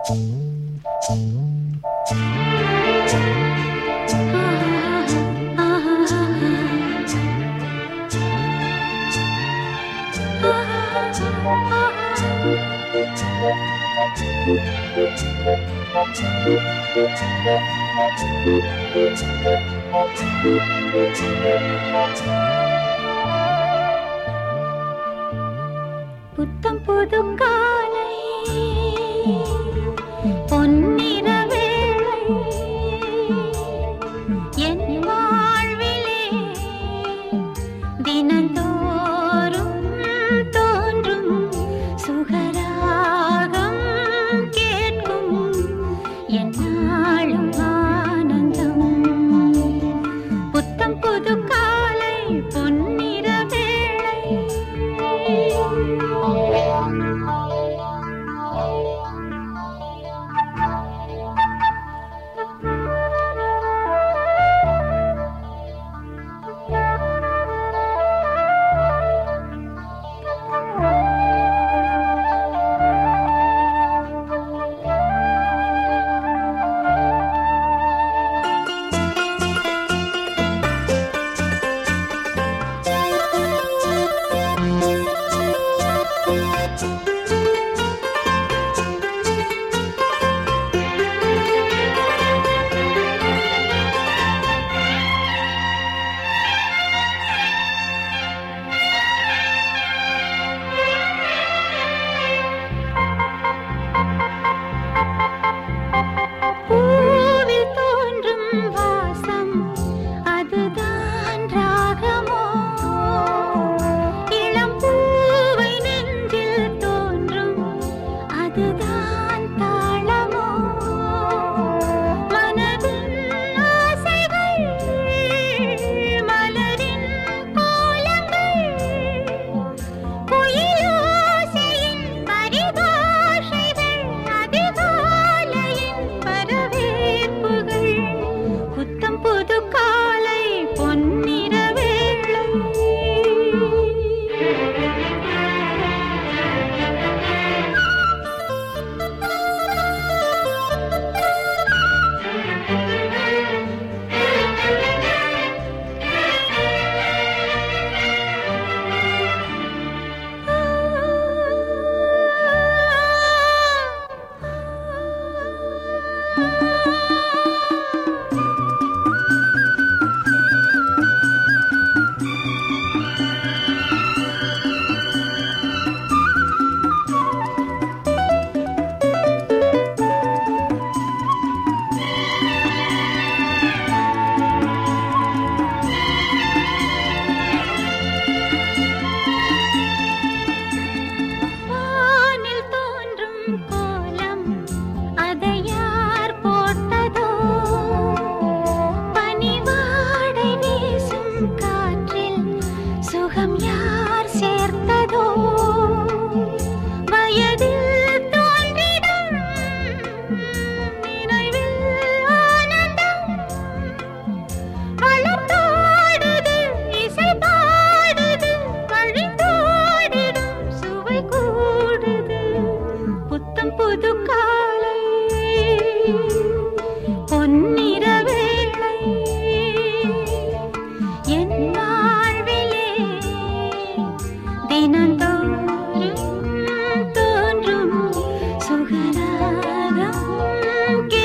புத்தம் புது காலை பொன்னிற வேளை என் வாழ்விலே தினந்தோறும் தோன்றும் சுகராகம் கேட்கும் என்னாலும் ஆனந்தம் புத்தம் புது காலை பொன்னிற வேளை பூவில் தோன்றும் வாசம் அதுதான் ராகமோ இளம் பூவை நெஞ்சில் தோன்றும் அதுதான் தாளமோ மனதின் ஆசைகள் மலரின் கோலங்கள் குயிலோசையின் பரிபாஷைகள் அதிகாலையின் வரவேற்புகள் புத்தம் புது காலை பொன்னிற வேளை வானில் தோன்றும் கோலம் அதை யார் போட்டதோ பனிவாடை வீசும் காற்றில் சுகம் யார் சேர்த்ததோ வயதில் தோன்றிடும் நினைவில் ஆனந்தம் வளர்த்தோடுது இசை பாடுது வழிந்தோடிடும் சுவை கூடுது புத்தம் புது காலை பொன்னிற வேளை என் வாழ்விலே தினந்தோறும் தோன்றும் சுகராகம்